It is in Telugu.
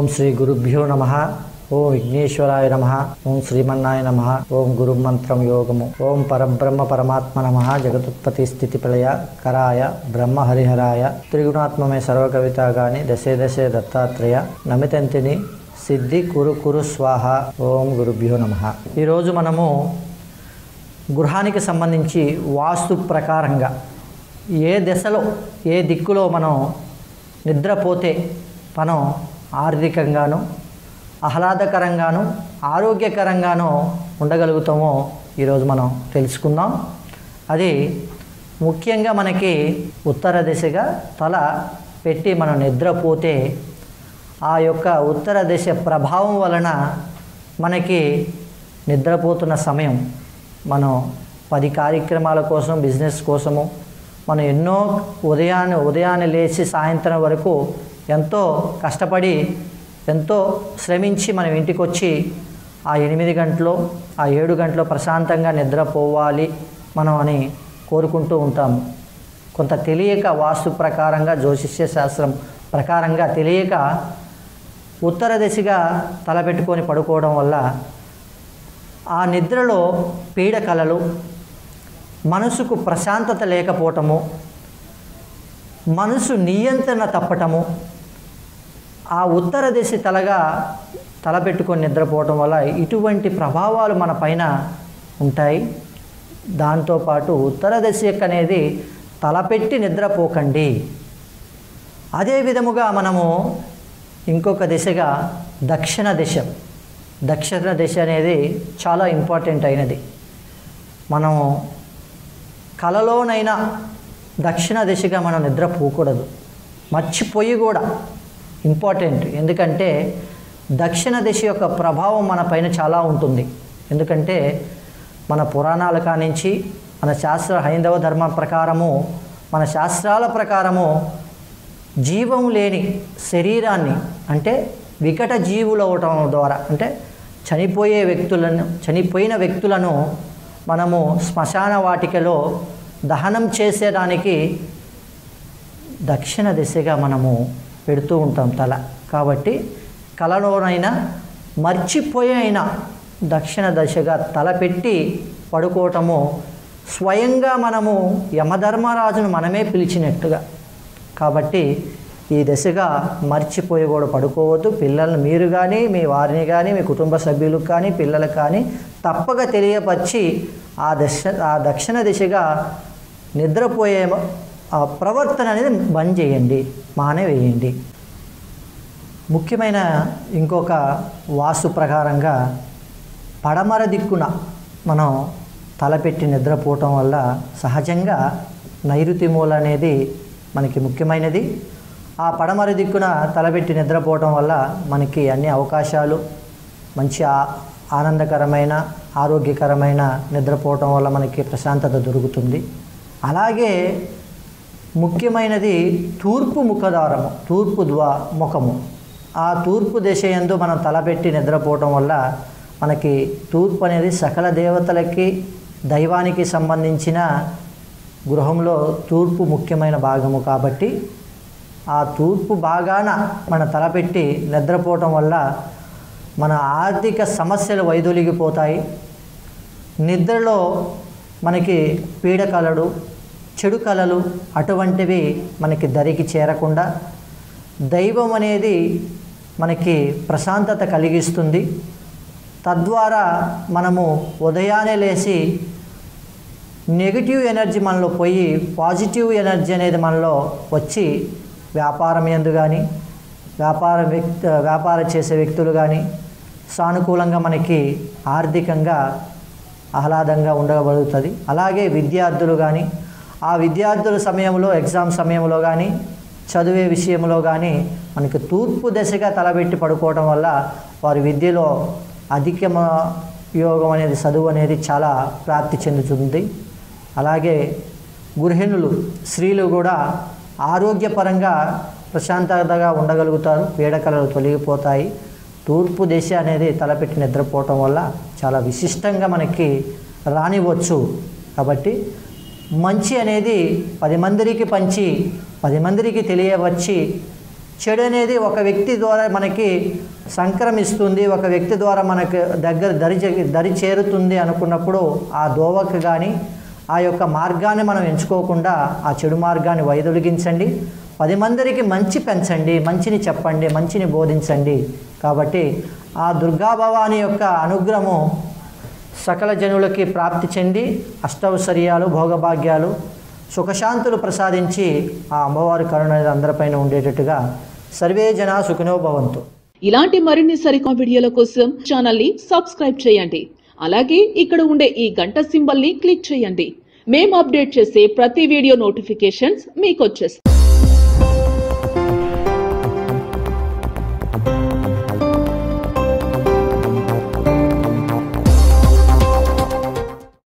ఓం శ్రీ గురుభ్యో నమ ఓం విఘ్నేశ్వరాయ నమ ఓం శ్రీమన్నాయ నమ ఓం గురు మంత్రం యోగము ఓం పరబ్రహ్మ పరమాత్మ నమ జగతుత్పత్తి స్థితి ప్రళయ కరాయ బ్రహ్మ హరిహరాయ త్రిగుణాత్మమే సర్వకవితాగాని దశే దశే దత్తాత్రేయ నమితంతిని సిద్ధి కురు కురు స్వాహ ఓం గురుభ్యో నమ ఈరోజు మనము గృహానికి సంబంధించి వాస్తు ప్రకారంగా ఏ దశలో ఏ దిక్కులో మనం నిద్రపోతే మనం ఆర్థికంగాను ఆహ్లాదకరంగాను ఆరోగ్యకరంగాను ఉండగలుగుతామో ఈరోజు మనం తెలుసుకుందాం అది ముఖ్యంగా మనకి ఉత్తర దిశగా తల పెట్టి మనం నిద్రపోతే ఆ యొక్క ఉత్తర దిశ ప్రభావం వలన మనకి నిద్రపోతున్న సమయం మనం పది కార్యక్రమాల కోసం బిజినెస్ కోసము మనం ఎన్నో ఉదయాన్నే ఉదయాన్నే లేచి సాయంత్రం వరకు ఎంతో కష్టపడి ఎంతో శ్రమించి మనం ఇంటికి వచ్చి ఆ ఎనిమిది గంటలు ఆ ఏడు గంటలు ప్రశాంతంగా నిద్రపోవాలి మనం అని కోరుకుంటూ ఉంటాము కొంత తెలియక వాస్తు ప్రకారంగా జ్యోతిష్య శాస్త్రం ప్రకారంగా తెలియక ఉత్తర దిశగా తలపెట్టుకొని పడుకోవడం వల్ల ఆ నిద్రలో పీడ కలలు మనసుకు ప్రశాంతత లేకపోవటము మనసు నియంత్రణ తప్పటము ఆ ఉత్తర దిశ తలగా తలపెట్టుకొని నిద్రపోవటం వల్ల ఇటువంటి ప్రభావాలు మన పైన ఉంటాయి దాంతోపాటు ఉత్తర దిశ యొక్క అనేది తలపెట్టి నిద్రపోకండి అదే విధముగా మనము ఇంకొక దిశగా దక్షిణ దిశ దక్షిణ దిశ అనేది చాలా ఇంపార్టెంట్ అయినది మనం కలలోనైనా దక్షిణ దిశగా మనం నిద్రపోకూడదు మర్చిపోయి కూడా ఇంపార్టెంట్ ఎందుకంటే దక్షిణ దిశ యొక్క ప్రభావం మన పైన చాలా ఉంటుంది ఎందుకంటే మన పురాణాల కానించి మన శాస్త్ర హైందవ ధర్మం ప్రకారము మన శాస్త్రాల ప్రకారము జీవం లేని శరీరాన్ని అంటే వికట జీవులు అవటం ద్వారా అంటే చనిపోయే వ్యక్తులను చనిపోయిన వ్యక్తులను మనము శ్మశాన వాటికలో దహనం చేసేదానికి దక్షిణ దిశగా మనము పెడుతూ ఉంటాం తల కాబట్టి కలలోనైనా మర్చిపోయి అయినా దక్షిణ దశగా తల పెట్టి పడుకోవటము స్వయంగా మనము యమధర్మరాజును మనమే పిలిచినట్టుగా కాబట్టి ఈ దశగా మర్చిపోయి కూడా పడుకోవద్దు పిల్లల్ని మీరు కానీ మీ వారిని కానీ మీ కుటుంబ సభ్యులకు కానీ పిల్లలకు కానీ తప్పక తెలియపరిచి ఆ దశ ఆ దక్షిణ దిశగా నిద్రపోయే ఆ ప్రవర్తన అనేది బంద్ చేయండి మానే వేయండి ముఖ్యమైన ఇంకొక వాస్తు ప్రకారంగా పడమర దిక్కున మనం తలపెట్టి నిద్రపోవటం వల్ల సహజంగా నైరుతి మూల అనేది మనకి ముఖ్యమైనది ఆ పడమర దిక్కున తలపెట్టి నిద్రపోవటం వల్ల మనకి అన్ని అవకాశాలు మంచి ఆ- ఆనందకరమైన ఆరోగ్యకరమైన నిద్రపోవటం వల్ల మనకి ప్రశాంతత దొరుకుతుంది అలాగే ముఖ్యమైనది తూర్పు ముఖద్వారము తూర్పు ద్వా ముఖము ఆ తూర్పు దిశ యందు మనం తలపెట్టి నిద్రపోవటం వల్ల మనకి తూర్పు అనేది సకల దేవతలకి దైవానికి సంబంధించిన గృహంలో తూర్పు ముఖ్యమైన భాగము కాబట్టి ఆ తూర్పు భాగాన మన తలపెట్టి నిద్రపోవటం వల్ల మన ఆర్థిక సమస్యలు వైదొలిగిపోతాయి నిద్రలో మనకి పీడ కలడు చెడు కలలు అటువంటివి మనకి దరికి చేరకుండా దైవం అనేది మనకి ప్రశాంతత కలిగిస్తుంది తద్వారా మనము ఉదయాన్నే లేచి నెగిటివ్ ఎనర్జీ మనలో పోయి పాజిటివ్ ఎనర్జీ అనేది మనలో వచ్చి వ్యాపారం ఎందు కానీ వ్యాపార వ్యక్తి వ్యాపార చేసే వ్యక్తులు కానీ సానుకూలంగా మనకి ఆర్థికంగా ఆహ్లాదంగా ఉండగలుగుతుంది అలాగే విద్యార్థులు కానీ ఆ విద్యార్థుల సమయంలో ఎగ్జామ్ సమయంలో కానీ చదివే విషయంలో కానీ మనకి తూర్పు దశగా తలబెట్టి పడుకోవడం వల్ల వారి విద్యలో అధిక యోగం అనేది చదువు అనేది చాలా ప్రాప్తి చెందుతుంది అలాగే గృహిణులు స్త్రీలు కూడా ఆరోగ్యపరంగా ప్రశాంతతగా ఉండగలుగుతారు పీడకలలు తొలగిపోతాయి తూర్పు దిశ అనేది తలపెట్టి నిద్రపోవటం వల్ల చాలా విశిష్టంగా మనకి రానివ్వచ్చు కాబట్టి మంచి అనేది పది మందికి పంచి పది మందికి తెలియవచ్చి చెడు అనేది ఒక వ్యక్తి ద్వారా మనకి సంక్రమిస్తుంది ఒక వ్యక్తి ద్వారా మనకు దగ్గర దరి చే- దరి చేరుతుంది అనుకున్నప్పుడు ఆ దోవకు కానీ ఆ యొక్క మార్గాన్ని మనం ఎంచుకోకుండా ఆ చెడు మార్గాన్ని వైదొలిగించండి పది మందికి మంచి పెంచండి మంచిని చెప్పండి మంచిని బోధించండి కాబట్టి ఆ దుర్గాభవాని యొక్క అనుగ్రహము సకల జనులకి ప్రాప్తి చెంది అష్టౌశ్వర్యాలు భోగభాగ్యాలు సుఖశాంతులు ప్రసాదించి ఆ అమ్మవారి కరుణ అనేది అందరిపైన ఉండేటట్టుగా సర్వే జన సుఖినో భవంతు ఇలాంటి మరిన్ని సరికొత్త వీడియోల కోసం ఛానల్ ని సబ్స్క్రైబ్ చేయండి అలాగే ఇక్కడ ఉండే ఈ గంట సింబల్ ని క్లిక్ చేయండి మేము అప్డేట్ చేసే ప్రతి వీడియో నోటిఫికేషన్స్ మీకు వచ్చేస్తాయి